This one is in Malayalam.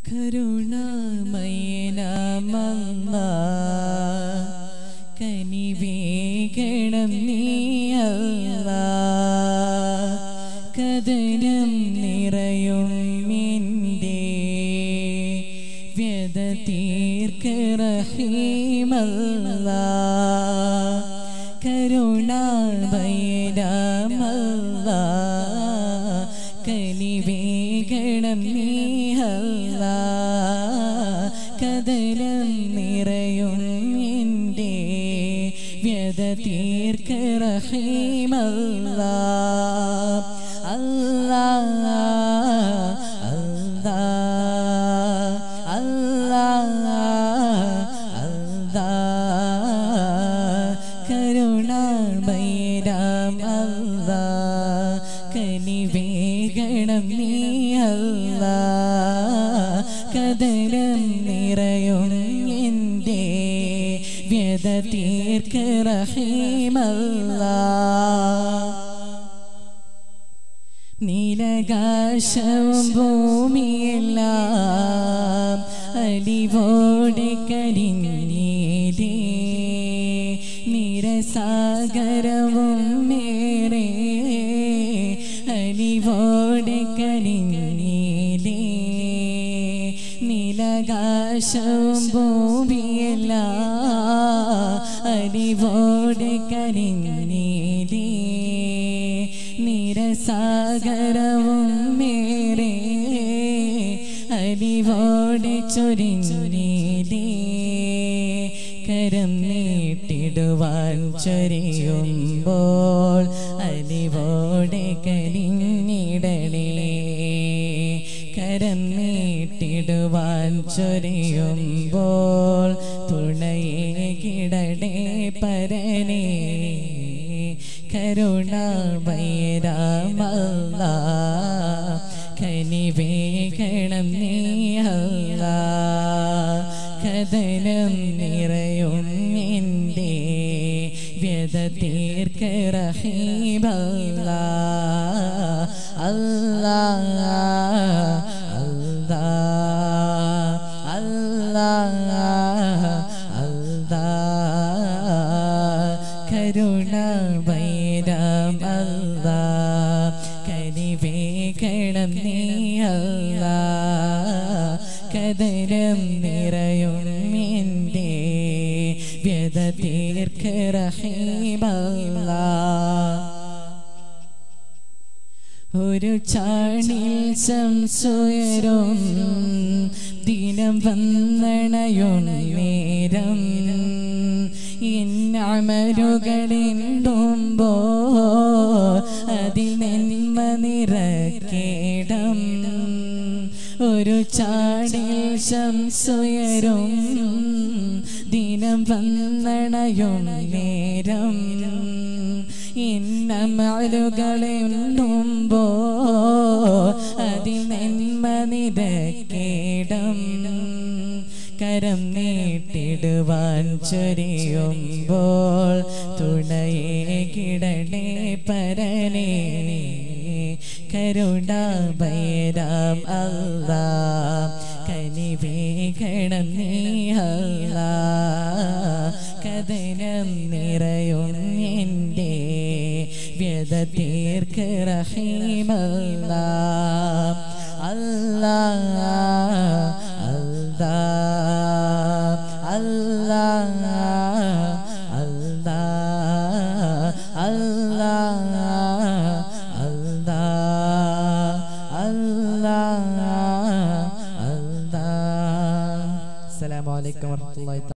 കരുണാമയനാമല്ല കനിവേഗണം നീയല്ല കദനം നിറയും മിൻ്റെ വ്യത തീർക്കറഹീമല്ല കരുണാമയനാമല്ല കനിവേഗണം നീയല്ല കദനം നിറയും എൻ്റെ വ്യത തീർക്കറഹീമല്ല അല്ലാ അല്ലാ അല്ലാ അല്ലാ കരുണാമയരാം അല്ലാ കനിവേഗണം നീ അല്ലാ കദരം നിറയും എൻ്റെ വ്യത തീർക്കറഹീമല്ലാ നീലകാശവും ഭൂമിയെല്ലാം അലിവോടെ കരിഞ്ഞീരേ നിരസാഗരവും മേറെ അലിവോടെ കരിഞ്ഞീലേ നീലകാശവും ഭൂമിയെല്ലാം അലിവോടെ കരിഞ്ഞീലേ നിരസാഗരവും മേറെ അരിവോടെ ചൊരിഞ്ഞീലേ കരം നീട്ടിടുവാൻ ചൊരിയുമ്പോൾ അലിവോടെ കരിഞ്ഞിടണേ കരം നീട്ടിടുവാൻ ചൊരിയുമ്പോൾ തുണയെ കിടടേ പരനേ കരുണാമയരാമല്ല കനിവേഗണം നീയല്ല കഥനം നിറയും എൻ്റെ വ്യത തീർക്കറഹീബല്ല അല്ലാ അല്ലാ അല്ലാ അല്ലാ കരുണാമയരാം അല്ല കനിവേഗണം നീ അല്ല കദരം നിറയും എൻ്റെ വ്യത തീർക്കറഹീമല്ല ഒരു ചാണിൽ സംസുയരും ദിനം വന്നണയും നേരം ഇന്നമരുകളിണ്ടുമ്പോ അതിൽ നന്മ നിറക്കേടം ഒരു ചാടിൽ ശംസുയരും ദിനം വന്നണയും നേരം ഇന്നമലുകളുണ്ടുമ്പോ അതിൽ നന്മ നിറക്കേടം കരം നീട്ടിടുവാൻ ചൊരിയുമ്പോൾ തുണയെ കിടണേ പരനേ കരുണാഭയരാം അല്ല കനിവേഗണം നീ അല്ല കഥനം നിറയും എൻ്റെ വ്യത തീർക്കറഹീമല്ല അല്ലാ അല്ലാ അല്ലാ അല്ലാ അല്ലാ അല്ലാ അല്ലാ അല്ലാ അസ്സലാമു അലൈക്കും വറഹ്മത്തുള്ളാഹി